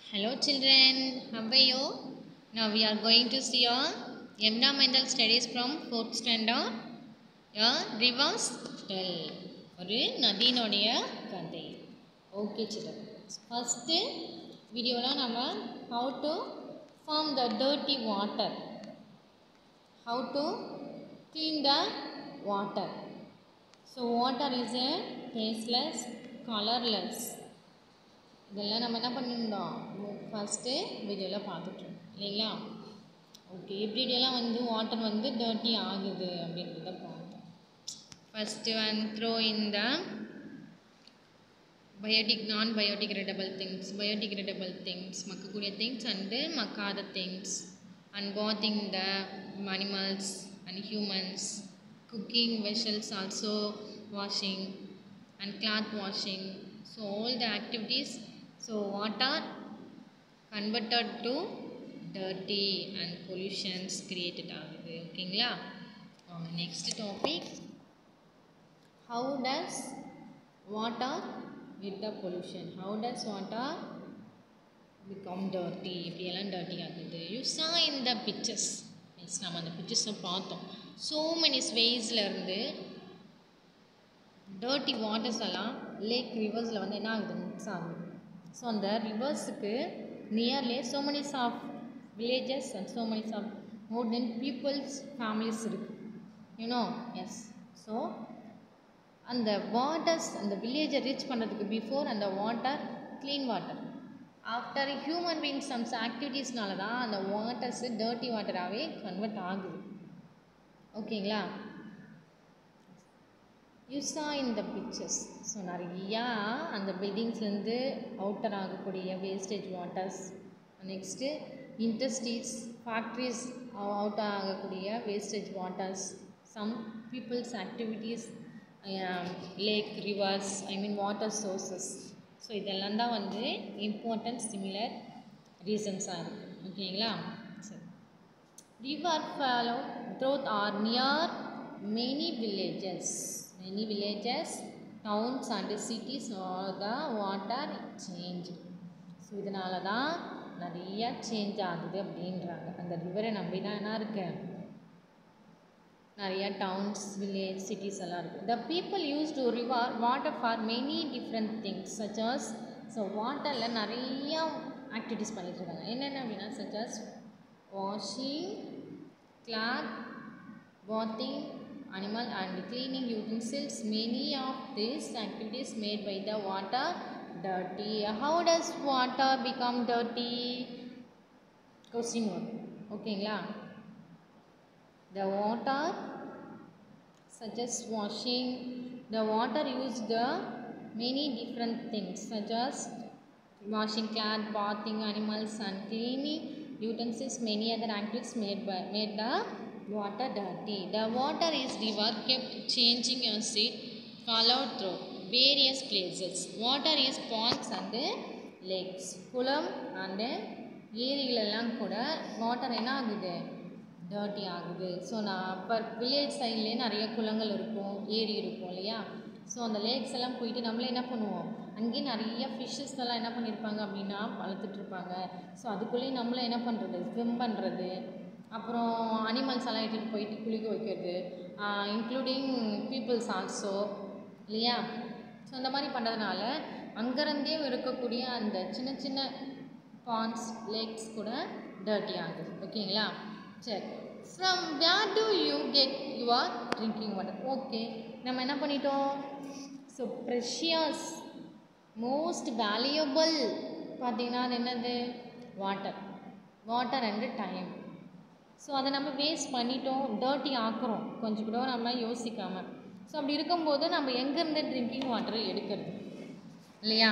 Hello children, how are you? Now we are going to see our environmental studies from 4th standard. A river's tell. ஒரு நதியினுடைய கதை okay children first வீடியோவில் நம்ம how to form the dirty water how to clean the water so water is a tasteless colourless இதெல்லாம் நம்ம என்ன பண்ணியிருந்தோம் first வீடியோவில் பார்த்துட்டோம் இல்லைங்களா ஓகே எப்படியெல்லாம் வந்து வாட்டர் வந்து டர்ட்டி ஆகுது அப்படின்றத பார்த்தோம் first one throw in the biotic non biodegradable things biodegradable things மக்கக்கூடிய திங்ஸ் அண்டு மக்காத things and bathing the animals and humans cooking vessels also washing and cloth washing so all the activities so water converted to dirty and pollutions created ஆகுது ஓகேங்களா next topic how does water with the pollution how does water become dirty இப்படியெல்லாம் dirty ஆகுது you saw in the pictures next நம்ம அந்த பிக்சர்ஸை பார்த்தோம் so many இருந்து dirty waters எல்லாம் லேக் ரிவர்ஸில் வந்து என்ன ஆகுது மிக்ஸ் ஆகுது ஸோ அந்த ரிவர்ஸுக்கு nearly so manies of villages and so manies of more then peoples families இருக்குது யூனோ எஸ் ஸோ அந்த வாட்டர்ஸ் அந்த வில்லேஜை ரீச் பண்ணுறதுக்கு பிஃபோர் அந்த water clean water after human being sums ஆக்டிவிட்டீஸ்னால தான் அந்த வாட்டர்ஸு டர்ட்டி வாட்டராகவே கன்வெர்ட் ஆகுது ஓகேங்களா யூ சா இன் த பிக்சர்ஸ் ஸோ நிறையா அந்த பில்டிங்ஸ்லேருந்து அவுட்டர் ஆகக்கூடிய wastage waters next industries factories out ஆகக்கூடிய wastage waters some peoples activities lake rivers I mean water sources so இதெல்லாம் தான் வந்து இம்பார்ட்டன்ட் சிமிலர் ரீசன்ஸாக இருக்குது ஓகேங்களா சரி river follow through are near many villages many villages towns and cities are the water change so இதனால தான் நிறைய சேஞ்ச் ஆகுது அப்படின்றாங்க அந்த ரிவரை நம்பி தான் என்ன இருக்கு நிறைய டவுன்ஸ் வில்லேஜ் சிட்டிஸ் எல்லாம் இருக்குது the people use to river water for many different things suches so வாட்டரில் நிறைய ஆக்டிவிட்டீஸ் பண்ணிட்டு இருக்காங்க என்னென்ன அப்படின்னா suches washing cloth bathing animal and cleaning utensils many of these activities made by the water dirty how does water become dirty question mark ஓகேங்களா the water such as washing the water used the many different things such as washing cloth bathing animals and cleaning utensils many other activities made by made the water dirty. The water is river kept changing as it followed through various places. Water is ponds and lakes. குளம் and ஏரிகளெல்லாம் கூட water என்ன ஆகுது dirty ஆகுது so நான் அப்போ village சைட்லேயே நிறைய குளங்கள் இருக்கும் ஏரி இருக்கும் இல்லையா ஸோ அந்த லேக்ஸ் எல்லாம் போயிட்டு நம்மளே என்ன பண்ணுவோம் அங்கேயே நிறைய ஃபிஷ்ஷஸ் எல்லாம் என்ன பண்ணியிருப்பாங்க அப்படின்னா வளர்த்துட்ருப்பாங்க ஸோ அதுக்குள்ளேயே நம்மளை என்ன பண்ணுறது ஸ்விம் பண்ணுறது அப்புறம் அனிமல்ஸ் எல்லாம் எடுத்துகிட்டு போயிட்டு குளிக்க வைக்கிறது இன்க்ளூடிங் பீப்புள்ஸ் ஆல்சோ இல்லையா ஸோ அந்த மாதிரி பண்ணுறதுனால அங்கேருந்தே இருக்கக்கூடிய அந்த சின்ன சின்ன பாண்ட்ஸ் லேக்ஸ் கூட டர்ட்டி ஆகுது ஓகேங்களா சரி from where do you get your drinking water okay நம்ம என்ன பண்ணிட்டோம் ஸோ ப்ரெஷியஸ் மோஸ்ட் வேல்யூபிள் பார்த்தீங்கன்னா அது என்னது water water and time so அதை நம்ம வேஸ்ட் பண்ணிட்டோம் டர்ட்டி ஆக்குறோம் கொஞ்சம் கூட நம்ம யோசிக்காமல் ஸோ அப்படி இருக்கும்போது நம்ம எங்கேருந்து ட்ரிங்கிங் வாட்டர் எடுக்கிறது இல்லையா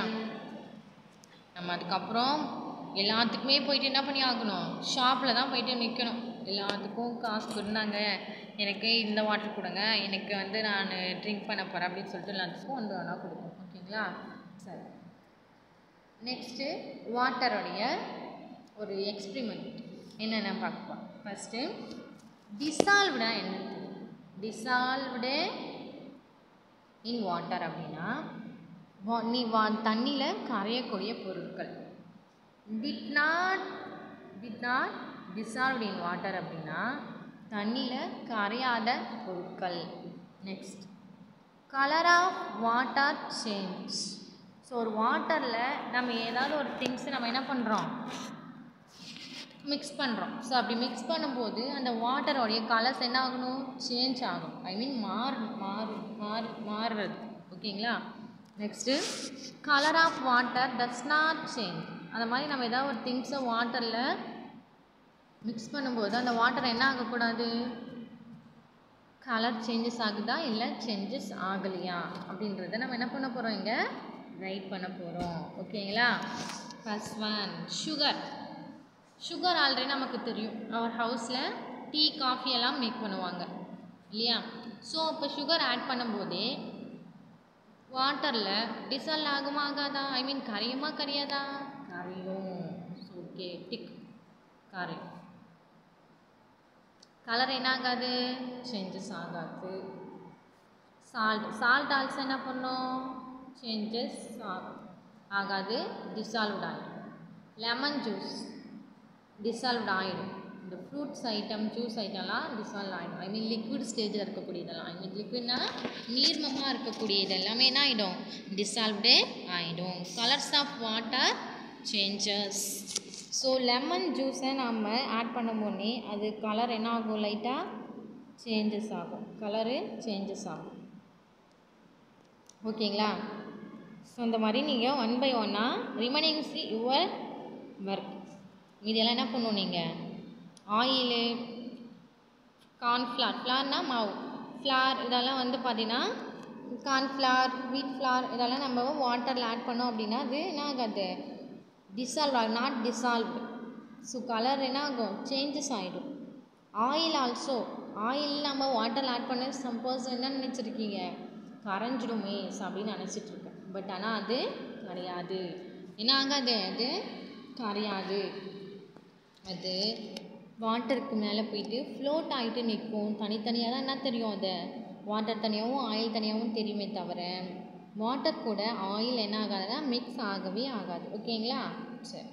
நம்ம அதுக்கப்புறம் எல்லாத்துக்குமே போயிட்டு என்ன பண்ணி ஆகணும் ஷாப்பில் தான் போயிட்டு நிற்கணும் எல்லாத்துக்கும் காசு கொடுந்தாங்க எனக்கு இந்த வாட்டர் கொடுங்க எனக்கு வந்து நான் ட்ரிங்க் பண்ண போகிறேன் அப்படின்னு சொல்லிட்டு எல்லாத்துக்கும் ஒன்று வேணா கொடுக்கும் ஓகேங்களா சரி நெக்ஸ்ட்டு வாட்டருடைய ஒரு எக்ஸ்பிரிமெண்ட் என்னென்ன பார்ப்போம் ஃபஸ்ட்டு டிசால்வ்டா என்ன டிசால்வ்டு இன் வாட்டர் அப்படின்னா வா- நீ வா தண்ணியில் கரையக்கூடிய பொருட்கள் did not did not dissolve in water அப்படின்னா தண்ணியில் கரையாத பொருட்கள் next colour of water change so ஒரு வாட்டரில் நம்ம ஏதாவது ஒரு திங்ஸ் நம்ம என்ன பண்ணுறோம் மிக்ஸ் பண்ணுறோம் ஸோ அப்படி மிக்ஸ் பண்ணும்போது அந்த வாட்டரோடைய கலர்ஸ் என்ன ஆகணும் சேஞ்ச் ஆகும் ஐ மீன் மாறு மாறு மாறு மாறுறது ஓகேங்களா next colour of water does not change அந்த மாதிரி நம்ம ஏதாவது ஒரு திங்ஸை வாட்டரில் மிக்ஸ் பண்ணும்போது அந்த வாட்டர் என்ன ஆகக்கூடாது கலர் சேஞ்சஸ் ஆகுதா இல்லை சேஞ்சஸ் ஆகலையா அப்படின்றத நம்ம என்ன பண்ண போகிறோம் இங்கே ரைட் பண்ண போகிறோம் ஓகேங்களா first one sugar sugar already நமக்கு தெரியும் அவர் ஹவுஸில் டீ காஃபி எல்லாம் மேக் பண்ணுவாங்க இல்லையா ஸோ அப்போ சுகர் ஆட் பண்ணும்போதே வாட்டரில் டிசால்வ் ஆகுமா ஆகாதா ஐ மீன் கரையுமா கரையாதா கரையும் ஓகே டிக் கரையும் கலர் என்ன ஆகாது சேஞ்சஸ் ஆகாது சால்ட் சால்ட் ஆல்சோ என்ன பண்ணும் சேஞ்சஸ் ஆகாது டிசால்வ்ட் ஆகிடும் லெமன் ஜூஸ் டிசால்வ்ட் ஆகிடும் இந்த ஃப்ரூட்ஸ் ஐட்டம் ஜூஸ் ஐட்டம்லாம் டிசால்வ் ஆகிடும் ஐ மீன் லிக்விட் ஸ்டேஜில் இருக்கக்கூடியதெல்லாம் ஐ மீன் லிக்விட்னா நீர்மமாக இருக்கக்கூடியது எல்லாமே என்ன ஆகிடும் டிசால்வ்டு ஆகிடும் colours of water changes so lemon ஜூஸை நம்ம ஆட் பண்ணும்போதே அது கலர் என்ன ஆகும் லைட்டாக சேஞ்சஸ் ஆகும் கலரு சேஞ்சஸ் ஆகும் ஓகேங்களா ஸோ இந்த மாதிரி நீங்கள் ஒன் பை ஒன்னாக ரிமைனிங் சி யுவர் ஒர்க் மீதியெல்லாம் என்ன பண்ணணும் நீங்கள் ஆயிலு கார்ன்ஃப்ளார் ஃப்ளார்னா மாவு ஃப்ளார் இதெல்லாம் வந்து பார்த்தீங்கன்னா கார்ன்ஃப்ளார் வீட் ஃப்ளார் இதெல்லாம் நம்ம வாட்டரில் ஆட் பண்ணோம் அப்படின்னா அது என்ன ஆகாது டிசால்வ் ஆகும் நாட் டிசால்வ் ஸோ கலர் என்ன ஆகும் சேஞ்சஸ் ஆகிடும் ஆயில் ஆல்சோ ஆயில் நம்ம வாட்டரில் ஆட் பண்ண சப்போஸ் என்ன நினச்சிருக்கீங்க கரைஞ்சிடுமே அப்படின்னு நினச்சிட்டு இருக்கேன் பட் ஆனால் அது கிடையாது என்ன ஆகாது அது கரையாது அது வாட்டருக்கு மேலே போயிட்டு ஃப்ளோட் ஆகிட்டு நிற்கும் தனித்தனியாக தான் என்ன தெரியும் அது வாட்டர் தனியாகவும் ஆயில் தனியாகவும் தெரியுமே தவிர வாட்டர் கூட ஆயில் என்ன ஆகாதுன்னா மிக்ஸ் ஆகவே ஆகாது ஓகேங்களா சரி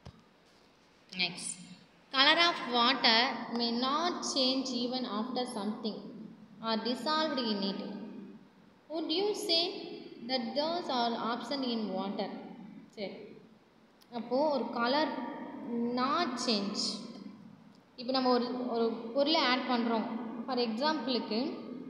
next colour of water may not change even after something are dissolved in it would you say that those are absent in water சரி அப்போது ஒரு கலர் நாட் சேஞ்ச் இப்போ நம்ம ஒரு ஒரு பொருளை ஆட் பண்ணுறோம் ஃபார் எக்ஸாம்பிளுக்கு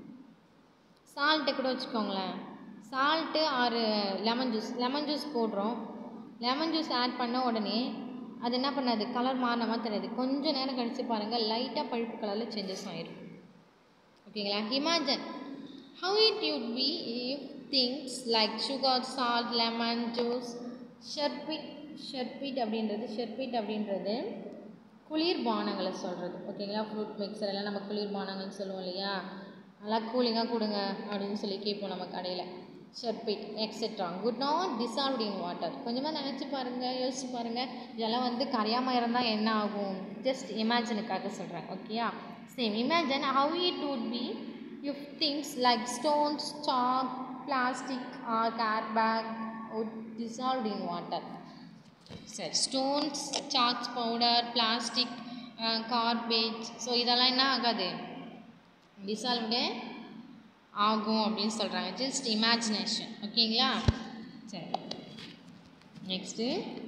சால்ட்டை கூட வச்சுக்கோங்களேன் salt or lemon juice lemon juice போடுறோம் லெமன் ஜூஸ் ஆட் பண்ண உடனே அது என்ன பண்ணாது கலர் மாறின மாதிரி தெரியாது கொஞ்சம் நேரம் கழித்து பாருங்கள் லைட்டாக பழுப்பு கலரில் சேஞ்சஸ் ஆகிடும் ஓகேங்களா imagine how it would be if things like sugar salt lemon juice sherbet sherbet அப்படின்றது sherbet அப்படின்றது குளிர் பானங்களை சொல்கிறது ஓகேங்களா ஃப்ரூட் மிக்சர் எல்லாம் நம்ம குளிர் பானங்கள் சொல்லுவோம் இல்லையா நல்லா கூலிங்காக கொடுங்க அப்படின்னு சொல்லி கேட்போம் நம்ம கடையில் sharbat etcetera could not dissolved in water கொஞ்சமாக நினச்சி பாருங்கள் யோசிச்சு பாருங்கள் இதெல்லாம் வந்து கரையாமல் இருந்தால் என்ன ஆகும் ஜஸ்ட் இமேஜினுக்காக சொல்கிறேன் ஓகேயா same imagine how it would be if things like stones, chalk, plastic or car bag would dissolve in water. சரி stones sacks powder plastic garbage so இதெல்லாம் என்ன ஆகாது டிசால்வ்டு ஆகும் அப்படின்னு சொல்கிறாங்க ஜஸ்ட் இமேஜினேஷன் ஓகேங்களா சரி next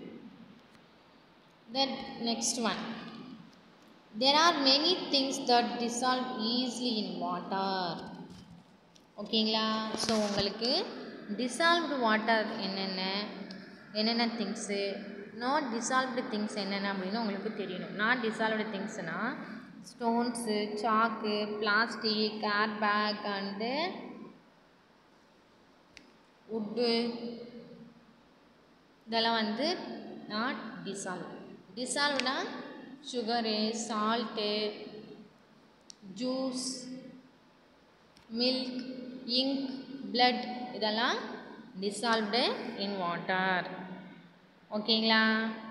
that next one there are many things that dissolve easily in water ஓகேங்களா ஸோ உங்களுக்கு டிசால்வ்டு வாட்டர் என்னென்ன என்னென்ன திங்ஸு நாட் டிசால்வ்டு திங்ஸ் என்னென்ன அப்படின்னு உங்களுக்கு தெரியணும் நாட் டிசால்வ்டு திங்ஸ்னால் ஸ்டோன்ஸு சாக்கு plastic air bag and wood இதெல்லாம் வந்து நாட் டிசால்வ் டிசால்வ்னா sugar salt juice milk ink blood இதெல்லாம் டிசால்வ்டு இன் வாட்டர் ஓகேங்களா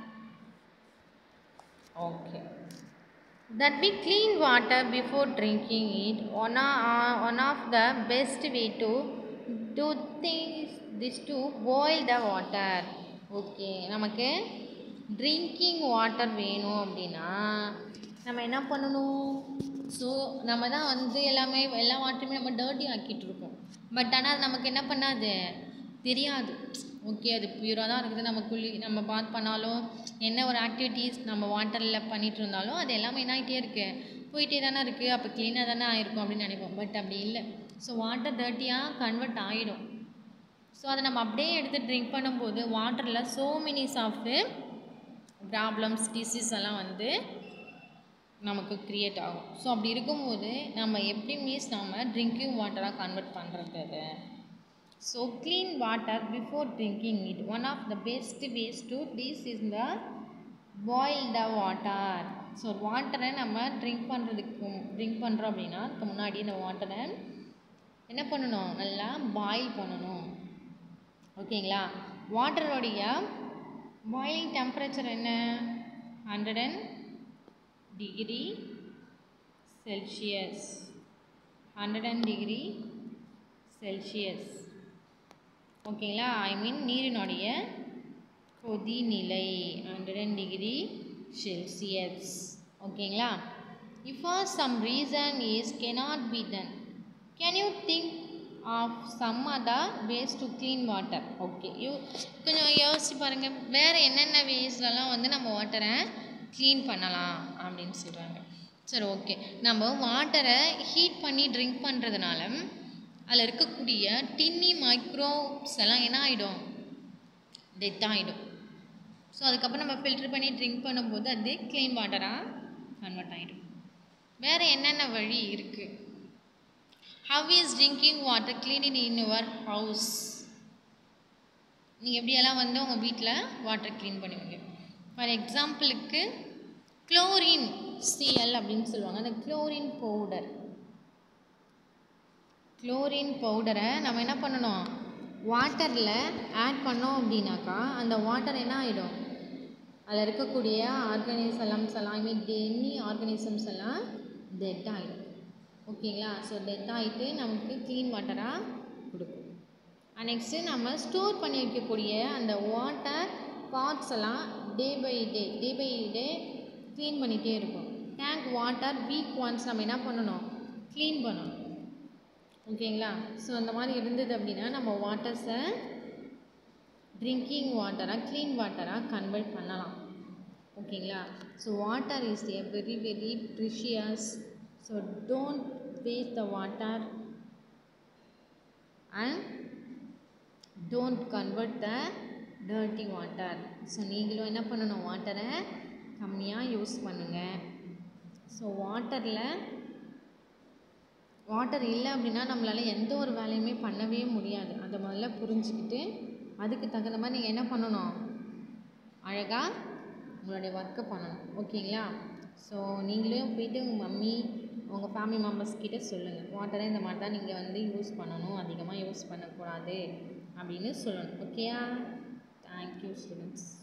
okay that we clean water before drinking it one, uh, one of the best way to do things this to boil the water okay நமக்கு drinking water வேணும் அப்படின்னா நம்ம என்ன பண்ணணும் so நம்ம தான் வந்து எல்லாமே எல்லா வாட்டருமே நம்ம டர்ட்டி ஆக்கிட்டு இருக்கோம் பட் ஆனால் அது நமக்கு என்ன பண்ணாது தெரியாது ஓகே அது பியூராக தான் இருக்குது நம்ம குளி நம்ம பாத் பண்ணாலும் என்ன ஒரு ஆக்டிவிட்டீஸ் நம்ம வாட்டரில் பண்ணிட்டு இருந்தாலும் அது எல்லாமே என்ன ஆகிட்டே இருக்கு போயிட்டே தானே இருக்குது அப்போ க்ளீனாக தானே ஆயிருக்கும் அப்படின்னு நினைப்போம் பட் அப்படி இல்லை ஸோ வாட்டர் டர்ட்டியாக கன்வெர்ட் ஆகிடும் ஸோ அதை நம்ம அப்படியே எடுத்து ட்ரிங்க் பண்ணும்போது வாட்டரில் so manies of problems disease எல்லாம் வந்து நமக்கு க்ரியேட் ஆகும் ஸோ அப்படி இருக்கும்போது நம்ம எப்படி மீன்ஸ் நம்ம ட்ரிங்கிங் வாட்டராக கன்வெர்ட் பண்ணுறது அதை so clean water before drinking it one of the best ways to this is the boil the water so வாட்டரை நம்ம ட்ரிங்க் பண்ணுறதுக்கு ட்ரிங்க் பண்ணுறோம் அப்படின்னா அதுக்கு முன்னாடி இந்த வாட்டரை என்ன பண்ணணும் நல்லா பாயில் பண்ணணும் ஓகேங்களா வாட்டரோடைய பாயிலிங் டெம்பரேச்சர் என்ன hundred and degree Celsius hundred and degree Celsius ஓகேங்களா ஐ மீன் நீரினுடைய கொதிநிலை ஹண்ட்ரட் அண்ட் டிகிரி செல்சியஸ் ஓகேங்களா if for some reason is cannot be done can you think of some other ways to clean water okay you கொஞ்சம் யோசிச்சு பாருங்கள் வேறு என்னென்ன வேஸ்லலாம் வந்து நம்ம வாட்டரை க்ளீன் பண்ணலாம் அப்படின்னு சொல்கிறாங்க சரி ஓகே நம்ம வாட்டரை ஹீட் பண்ணி ட்ரிங்க் பண்ணுறதுனால அதில் இருக்கக்கூடிய டின்னி மைக்ரோப்ஸ் எல்லாம் என்ன ஆகிடும் டெத் ஆகிடும் ஸோ அதுக்கப்புறம் நம்ம ஃபில்டர் பண்ணி ட்ரிங்க் பண்ணும்போது அது க்ளீன் வாட்டராக கன்வெர்ட் ஆகிடும் வேறு என்னென்ன வழி இருக்குது how is drinking water cleaning in your house நீங்கள் எப்படியெல்லாம் வந்து உங்கள் வீட்டில் வாட்டர் க்ளீன் பண்ணுவீங்க ஃபார் எக்ஸாம்பிளுக்கு குளோரின் சிஎல் அப்படின்னு சொல்லுவாங்க அந்த குளோரின் பவுடர் குளோரின் பவுடரை நம்ம என்ன பண்ணணும் வாட்டரில் ஆட் பண்ணோம் அப்படின்னாக்கா அந்த வாட்டர் என்ன ஆகிடும் அதில் இருக்கக்கூடிய ஆர்கானிசம்ஸ் எல்லாம் ஐ மீன் எனி ஆர்கானிசம்ஸ் எல்லாம் டெட் ஆகிடும் ஓகேங்களா ஸோ டெத் ஆகிட்டு நமக்கு க்ளீன் வாட்டராக கொடுக்கும் நெக்ஸ்ட்டு நம்ம ஸ்டோர் பண்ணி வைக்கக்கூடிய அந்த வாட்டர் பார்ட்ஸ் எல்லாம் day by day day by day clean பண்ணிகிட்டே இருக்கும் டேங்க் வாட்டர் வீக் ஒன்ஸ் நம்ம என்ன பண்ணணும் க்ளீன் பண்ணணும் ஓகேங்களா ஸோ அந்த மாதிரி இருந்தது அப்படின்னா நம்ம வாட்டர்ஸை ட்ரிங்கிங் வாட்டராக க்ளீன் வாட்டராக கன்வெர்ட் பண்ணலாம் ஓகேங்களா so water is a very very precious so don't waste the water and don't convert the dirty water so நீங்களும் என்ன பண்ணணும் வாட்டரை கம்மியாக யூஸ் பண்ணுங்கள் ஸோ வாட்டரில் வாட்டர் இல்லை அப்படின்னா நம்மளால் எந்த ஒரு வேலையுமே பண்ணவே முடியாது அதை முதல்ல புரிஞ்சுக்கிட்டு அதுக்கு தகுந்த மாதிரி நீங்கள் என்ன பண்ணணும் அழகாக உங்களுடைய ஒர்க்கை பண்ணணும் ஓகேங்களா ஸோ நீங்களும் போயிட்டு உங்கள் மம்மி உங்கள் ஃபேமிலி மெம்பர்ஸ் கிட்ட சொல்லுங்கள் வாட்டரை இந்த மாதிரி தான் நீங்கள் வந்து யூஸ் பண்ணணும் அதிகமாக யூஸ் பண்ணக்கூடாது அப்படின்னு சொல்லணும் ஓகேயா தேங்க்யூ ஸ்டூடெண்ட்ஸ்